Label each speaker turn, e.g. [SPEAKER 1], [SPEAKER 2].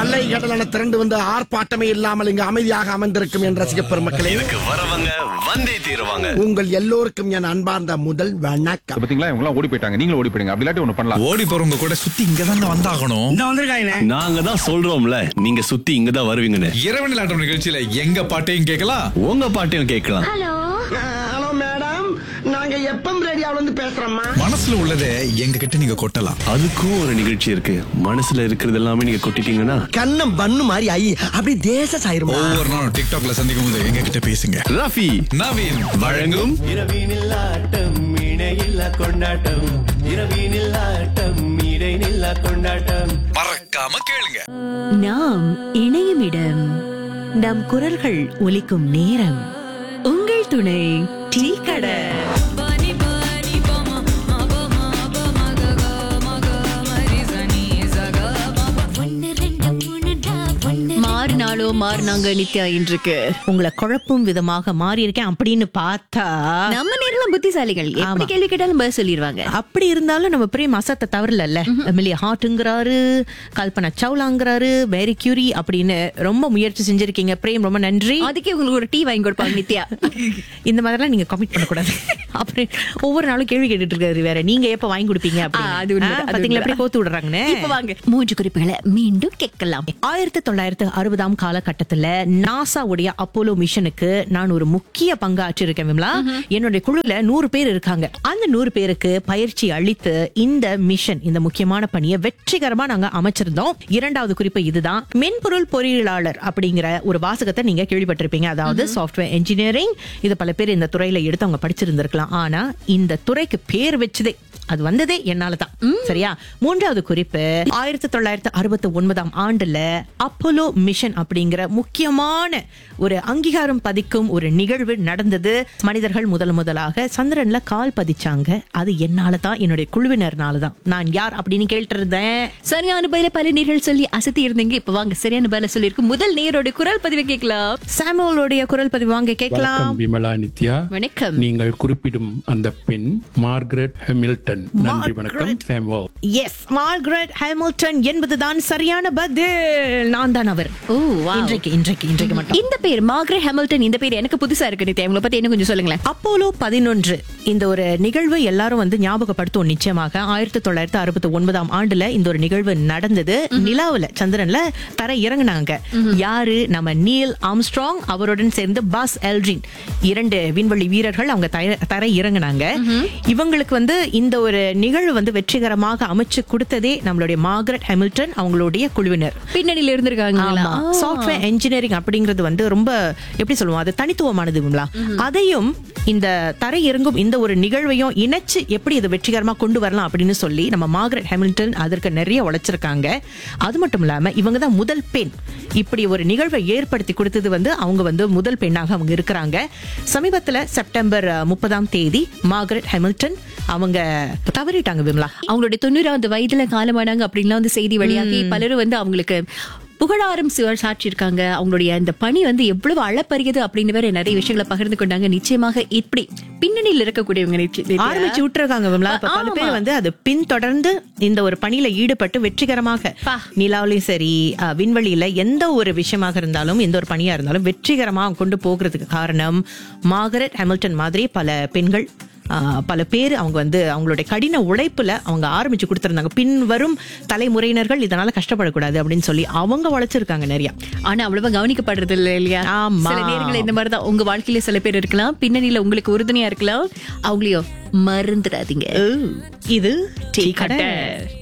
[SPEAKER 1] அலை கடலான திரண்டு வந்து ஆர்ப்பாட்டமே இல்லாமல் இங்கு அமைதியாக அமர்ந்திருக்கும் என் ரசிக பெருமக்களே
[SPEAKER 2] இதுக்கு வரவங்க வந்தே தீருவாங்க
[SPEAKER 1] உங்கள் எல்லோருக்கும் என் அன்பார்ந்த முதல் வணக்கம்
[SPEAKER 3] பாத்தீங்களா இவங்க எல்லாம் ஓடி போயிட்டாங்க நீங்களும் ஓடி போயிடுங்க அப்படி இல்லாட்டி ஒண்ணு பண்ணலாம்
[SPEAKER 4] ஓடி போறவங்க கூட சுத்தி இங்க தான் வந்தாகணும்
[SPEAKER 1] இந்த வந்திருக்காங்க
[SPEAKER 2] நாங்க தான் சொல்றோம்ல நீங்க சுத்தி இங்க தான் வருவீங்கன்னு
[SPEAKER 4] இரவு நிலாட்டம் நிகழ்ச்சியில எங்க பாட்டையும் கேட்கலாம்
[SPEAKER 2] உங்க பாட்டையும் கேட்கலாம்
[SPEAKER 1] ஹலோ மேடம் நாங்க எப்பம் ரேடியோல இருந்து பேசுறோம்மா
[SPEAKER 4] மனசுல உள்ளதை எங்க கிட்ட நீங்க கொட்டலாம்
[SPEAKER 2] அதுக்கும் ஒரு நிகழ்ச்சி இருக்கு மனசுல இருக்கிறது எல்லாமே நீங்க கொட்டிட்டீங்கன்னா
[SPEAKER 1] கண்ணம் பண்ணு மாதிரி ஐ அப்படி தேச சாயிருமா
[SPEAKER 4] ஒவ்வொரு நாளும் டிக்டாக்ல சந்திக்கும் போது எங்க கிட்ட பேசுங்க
[SPEAKER 2] ரஃபி
[SPEAKER 4] நவீன்
[SPEAKER 2] வழங்கும்
[SPEAKER 5] இரவினில் ஆட்டம் இணையில்லா கொண்டாட்டம் இரவினில் ஆட்டம் இடைநில்லா கொண்டாட்டம்
[SPEAKER 4] மறக்காம கேளுங்க
[SPEAKER 6] நாம் இணையும் இடம் நம் குரல்கள் ஒலிக்கும் நேரம் உங்கள் துணை டீ கடை மாறினாலோ மாறினாங்க நித்யா இன்றுக்கு
[SPEAKER 7] உங்களை குழப்பும் விதமாக மாறி இருக்கேன் அப்படின்னு பார்த்தா
[SPEAKER 6] நம்ம நேரம் புத்திசாலிகள் எப்படி கேள்வி கேட்டாலும் பதில் சொல்லிடுவாங்க
[SPEAKER 7] அப்படி இருந்தாலும் நம்ம பிரேம் அசத்த தவறல எமிலியா ஹார்ட்டுங்கிறாரு கல்பனா சவுலாங்கிறாரு மேரி கியூரி அப்படின்னு ரொம்ப முயற்சி செஞ்சிருக்கீங்க பிரேம் ரொம்ப நன்றி
[SPEAKER 6] அதுக்கே உங்களுக்கு ஒரு டீ வாங்கி கொடுப்பாங்க நித்யா
[SPEAKER 7] இந்த மாதிரிலாம் நீங்க கமிட் பண்ணக்கூடாது அப்புறம் ஒவ்வொரு நாளும் கேள்வி கேட்டுட்டு இருக்காரு வேற நீங்க எப்ப வாங்கி கொடுப்பீங்க
[SPEAKER 6] ஆ, அது
[SPEAKER 7] அப்படின்னு
[SPEAKER 6] உண்மைதான்,
[SPEAKER 7] ஆ,
[SPEAKER 6] அது
[SPEAKER 7] பாத்தீங்களா எப்படி
[SPEAKER 6] உண்மைதான்.
[SPEAKER 7] கோத்து விடுறாங்கன்னு
[SPEAKER 6] இப்ப வாங்க மூன்று குறிப்புகளை மீண்டும் கேட்கலாம்
[SPEAKER 7] ஆயிரத்தி தொள்ளாயிரத்தி அறுபதாம் காலகட்டத்துல நாசாவுடைய அப்போலோ மிஷனுக்கு நான் ஒரு முக்கிய பங்கு ஆற்றிருக்கேன் விமலா என்னுடைய குழுல நூறு பேர் இருக்காங்க அந்த நூறு பேருக்கு பயிற்சி அளித்து இந்த மிஷன் இந்த முக்கியமான பணியை வெற்றிகரமா நாங்க அமைச்சிருந்தோம் இரண்டாவது குறிப்பு இதுதான் மென்பொருள் பொறியியலாளர் அப்படிங்கிற ஒரு வாசகத்தை நீங்க கேள்விப்பட்டிருப்பீங்க அதாவது சாஃப்ட்வேர் இன்ஜினியரிங் இது பல பேர் இந்த துறையில எடுத்து அவங்க படிச்சிருந்திருக்கலாம் ஆனா இந்த துறைக்கு பேர் வச்சதே அது வந்ததே என்னாலதான் சரியா மூன்றாவது குறிப்பு ஆயிரத்தி தொள்ளாயிரத்தி அறுபத்தி ஒன்பதாம் ஆண்டுல அப்போலோ மிஷன் அப்படிங்கிற முக்கியமான ஒரு அங்கீகாரம் பதிக்கும் ஒரு நிகழ்வு நடந்தது மனிதர்கள் முதல் முதலாக சந்திரன்ல கால் பதிச்சாங்க அது என்னாலதான் என்னுடைய குழுவினர்னாலதான் நான் யார் அப்படின்னு கேட்டு இருந்தேன்
[SPEAKER 6] சரியான பதில பல நேர்கள் சொல்லி அசத்தி இருந்தீங்க இப்ப வாங்க சரியான பதில சொல்லியிருக்கு முதல் நேரோட குரல் பதிவை கேட்கலாம்
[SPEAKER 7] சாமுவலோடைய குரல் பதிவு வாங்க கேட்கலாம்
[SPEAKER 8] வணக்கம் விமலா நித்யா
[SPEAKER 6] வணக்கம்
[SPEAKER 8] நீங்கள் குறிப்பிடும் அந்த பெண் மார்கரெட் ஹெமில்டன் நன்றி வணக்கம் சாம்வல்
[SPEAKER 7] எஸ் மார்கரெட் ஹேமில்டன் என்பதுதான் சரியான பதில் நான் தான் அவர்
[SPEAKER 6] ஓ wow.
[SPEAKER 7] இன்றைக்கு இன்றைக்கு இன்றைக்கு மட்டும்
[SPEAKER 6] இந்த பேர் மார்கரெட் ஹாமில்டன் இந்த பேர் எனக்கு புதுசா இருக்கு நித்யா உங்களை பத்தி என்ன கொஞ்சம் சொல்லுங்களேன்
[SPEAKER 7] அப்போலோ பதினொன்று இந்த ஒரு நிகழ்வு எல்லாரும் வந்து ஞாபகப்படுத்தும் நிச்சயமாக ஆயிரத்தி தொள்ளாயிரத்தி அறுபத்தி ஒன்பதாம் ஆண்டுல இந்த ஒரு நிகழ்வு நடந்தது நிலாவுல சந்திரன்ல தர இறங்குனாங்க யாரு நம்ம நீல் ஆம்ஸ்ட்ராங் அவருடன் சேர்ந்து பாஸ் எல்ட்ரின் இரண்டு விண்வெளி வீரர்கள் அவங்க தர- தர இறங்குனாங்க இவங்களுக்கு வந்து இந்த ஒரு நிகழ்வு வந்து வெற்றிகரமாக அமைச்சு கொடுத்ததே நம்மளுடைய மார்கரெட் ஹெமில்டன் அவங்களுடைய குழுவினர்
[SPEAKER 6] பின்னணியில இருந்திருக்காங்களா
[SPEAKER 7] சாஃப்ட்வேர் இன்ஜினியரிங் அப்படிங்கிறது வந்து ரொம்ப எப்படி சொல்லுவோம் அது தனித்துவமானது விமலா அதையும் இந்த தரை இறங்கும் இந்த ஒரு நிகழ்வையும் இணைச்சு எப்படி இது வெற்றிகரமா கொண்டு வரலாம் அப்படின்னு சொல்லி நம்ம மார்கரெட் ஹெமில்டன் அதற்கு நிறைய உழைச்சிருக்காங்க அது மட்டும் இல்லாம இவங்க தான் முதல் பெண் இப்படி ஒரு நிகழ்வை ஏற்படுத்தி கொடுத்தது வந்து அவங்க வந்து முதல் பெண்ணாக அவங்க இருக்கிறாங்க சமீபத்துல செப்டம்பர் முப்பதாம் தேதி மார்கரெட் ஹெமில்டன் அவங்க தவறிட்டாங்க விமலா
[SPEAKER 6] அவங்களுடைய தொண்ணூறாவது வயதுல காலமானாங்க அப்படின்லாம் வந்து செய்தி வழியாகி பலரும் வந்து அவங்களுக்கு புகழாரம் சிவர் சாட்சியிருக்காங்க அவங்களுடைய அந்த பணி வந்து எவ்வளவு அளப்பரியது அப்படின்னு வேற நிறைய விஷயங்களை பகிர்ந்து கொண்டாங்க நிச்சயமாக இப்படி பின்னணியில் இருக்கக்கூடியவங்க நிச்சய-
[SPEAKER 7] ஆரம்பிச்சு விட்டுருக்காங்க விமலா இப்ப பல
[SPEAKER 6] ஆமா.
[SPEAKER 7] பேர் வந்து அது பின்தொடர்ந்து இந்த ஒரு பணியில ஈடுபட்டு வெற்றிகரமாக
[SPEAKER 6] பா.
[SPEAKER 7] நிலாவிலையும் சரி அஹ், விண்வெளியில எந்த ஒரு விஷயமாக இருந்தாலும் எந்த ஒரு பணியா இருந்தாலும் வெற்றிகரமாக கொண்டு போகிறதுக்கு காரணம் மார்கரெட் ஹெமில்டன் மாதிரி பல பெண்கள் அஹ், பல பேர் அவங்க வந்து அவங்களுடைய கடின உழைப்புல அவங்க ஆரம்பிச்சு கொடுத்திருந்தாங்க பின் வரும் தலைமுறையினர்கள் இதனால கஷ்டப்படக்கூடாது அப்படின்னு சொல்லி அவங்க உழைச்சிருக்காங்க நிறைய
[SPEAKER 6] ஆனா அவ்வளவா கவனிக்கப்படுறது இல்ல இல்லையா
[SPEAKER 7] ஆமா.
[SPEAKER 6] சில நேரங்கள் இந்த மாதிரிதான் உங்க வாழ்க்கையில சில பேர் இருக்கலாம் பின்னணியில உங்களுக்கு உறுதுணையா இருக்கலாம் அவங்களையும் மறந்துடாதீங்க
[SPEAKER 7] இது டீ கடை